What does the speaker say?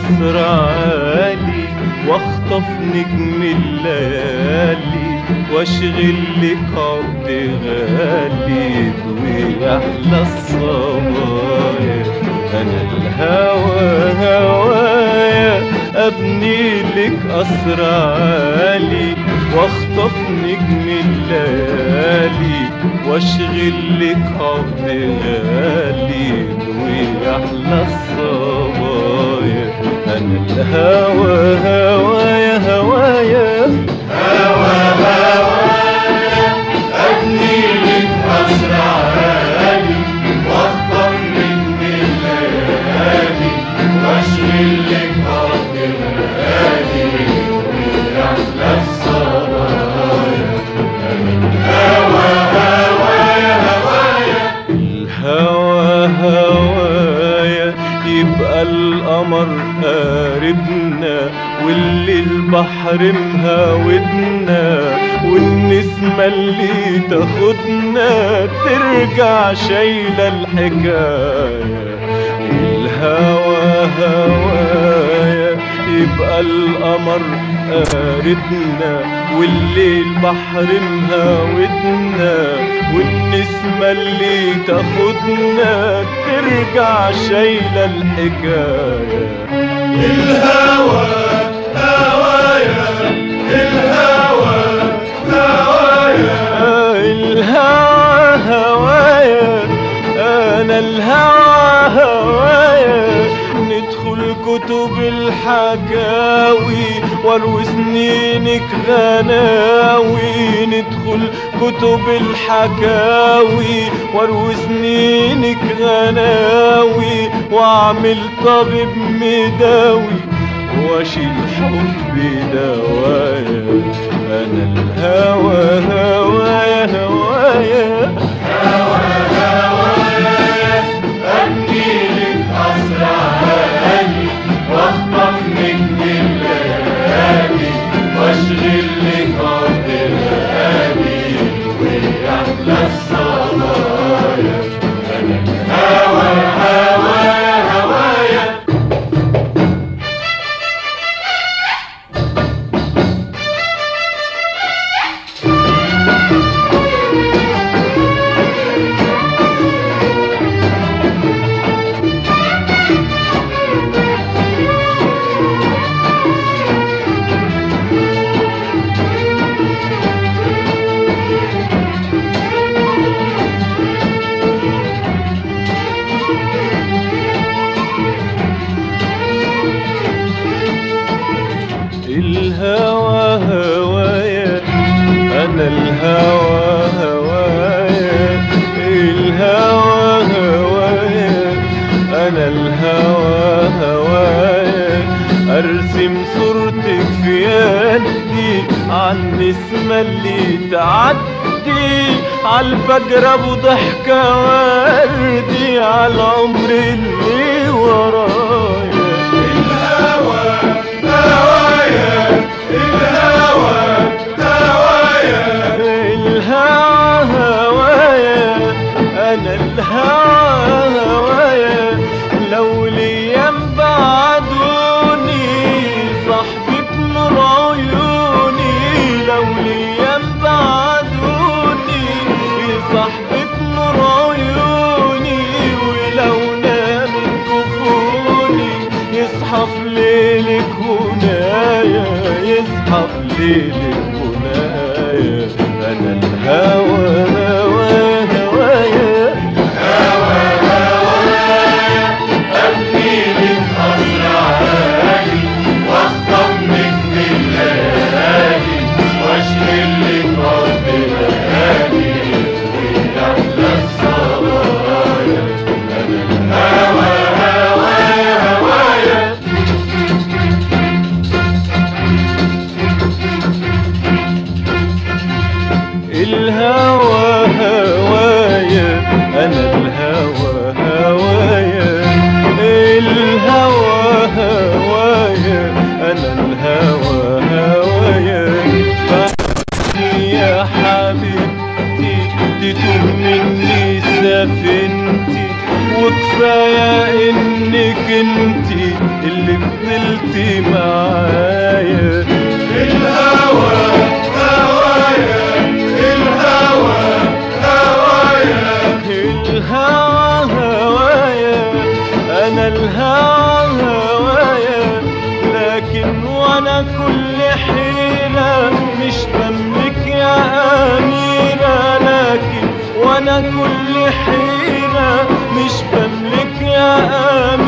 قصر عالي واخطف نجم الليالي واشغل لك عقد غالي ويحلى الصبايا انا الهوى هوايا ابني لك قصر عالي واخطف نجم الليالي واشغل لك عقد غالي ويحلى الصبايا انا الهوى هوايا هوايا هوى هوايا أبني لك قصر عالي واخطف من الليالي واشغل لك أرض غالي ويحلى الصبايا هوى هوايا هوايا الهوى هوايا يبقى القمر قاربنا واللي البحر مهاودنا والنسمة اللي تاخدنا ترجع شايلة الحكاية الهوى هوايا يبقى القمر قاربنا والليل بحر مهاودنا والنسمة اللي تاخدنا ترجع شايلة الحكاية الهوى هوايا الهوى هوايا الهوى هوايا انا الهوى هوايا ندخل كتب الحكاوي واروي سنينك غناوي ندخل كتب الحكاوي واروي سنينك غناوي واعمل طبيب مداوي واشيل حبي دوايا انا الهوى هوايا هوايا أبني لك قصر عالي واخطف من الليالي واشغل لك أرض الغالي ويحلى الصبايا أنا الهوى هوايا هوايا الهوى هوايا انا الهوى هوايا الهوى هوايا انا الهوى هوايا ارسم صورتك في يدي عن النسمة اللي تعدي عالفجر ابو ضحكة وردي عالعمر اللي ورايا الهوى هوايا الهوى هوايا الهوى هوايا انا الهوى هوايا لو ليام بعدوني صاحبك نور عيوني لو ليام بعدوني صاحبك نور عيوني ولو نام كفوني يصحى في ليلك هنايا يصحى في ليلك هنايا انا الهوى هوى هوايا أبني لك قصر عالي واخطف نجم الليالي واشغل لك أرض الغالي ويحلى الصبايا أنا الهوى هوايا هوايا قلتي معايا الهوى هوايا الهوى هوايا الهوى هوايا انا الهوى هوايا لكن وانا كل حيلة مش بملك يا اميرة لكن وانا كل حيلة مش بملك يا اميرة